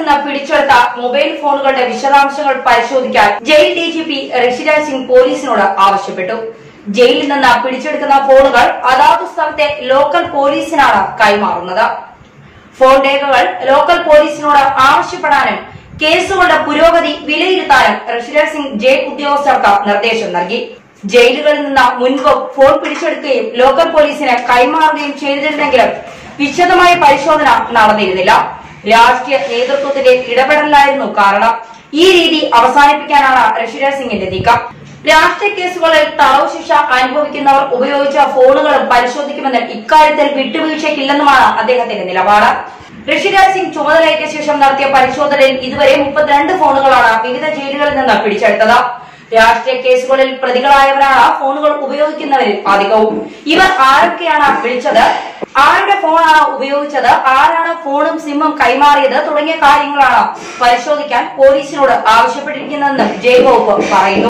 നിന്ന് പിടിച്ചെടുത്ത മൊബൈൽ ഫോണുകളുടെ വിശദാംശങ്ങൾ പരിശോധിക്കാൻ jail D G P Rishiraj Singh പോലീസിനോട് ആവശ്യപ്പെട്ടു ജയിലിൽ നിന്ന് പിടിച്ചെടുക്കുന്ന ഫോണുകൾ അതാതു സ്ഥലത്തെ ലോക്കൽ പോലീസിനാണ് കൈമാറുന്നത് ഫോൺ രേഖകൾ ലോക്കൽ പോലീസിനോട് ആവശ്യപ്പെടാനും കേസുകളുടെ പുരോഗതി വിലയിരുത്താനും ഋഷിരാജ് സിംഗ് ജയിൽ ഉദ്യോഗസ്ഥർക്ക് നിർദ്ദേശം നൽകി ജയിലുകളിൽ നിന്ന് മുൻപ് ഫോൺ പിടിച്ചെടുക്കുകയും ലോക്കൽ പോലീസിന് കൈമാറുകയും ചെയ്തിരുന്നെങ്കിലും വിശദമായ പരിശോധന നടന്നിരുന്നില്ല രാഷ്ട്രീയ നേതൃത്വത്തിന്റെ ഇടപെടലായിരുന്നു കാരണം ഈ രീതി അവസാനിപ്പിക്കാനാണ് ഋഷിരാജ് സിംഗിന്റെ നീക്കം രാഷ്ട്രീയ കേസുകളിൽ തടവ് ശിക്ഷ അനുഭവിക്കുന്നവർ ഉപയോഗിച്ച ഫോണുകളും പരിശോധിക്കുമെന്നും ഇക്കാര്യത്തിൽ വിട്ടുവീഴ്ചയ്ക്കില്ലെന്നുമാണ് അദ്ദേഹത്തിന്റെ നിലപാട് ഋഷിരാജ് സിംഗ് ചുമതലയേറ്റ ശേഷം നടത്തിയ പരിശോധനയിൽ ഇതുവരെ മുപ്പത്തിരണ്ട് ഫോണുകളാണ് വിവിധ ജയിലുകളിൽ നിന്ന് പിടിച്ചെടുത്തത് രാഷ്ട്രീയ കേസുകളിൽ പ്രതികളായവരാണ് ഫോണുകൾ ഉപയോഗിക്കുന്നവരിൽ അധികവും ഇവർ ആരൊക്കെയാണ് വിളിച്ചത് ആരുടെ ഫോണാണ് ഉപയോഗിച്ചത് ആരാണ് ഫോണും സിമ്മും കൈമാറിയത് തുടങ്ങിയ കാര്യങ്ങളാണ് പരിശോധിക്കാൻ പോലീസിനോട് ആവശ്യപ്പെട്ടിരിക്കുന്നതെന്ന് ജയിൽ വകുപ്പ് പറയുന്നു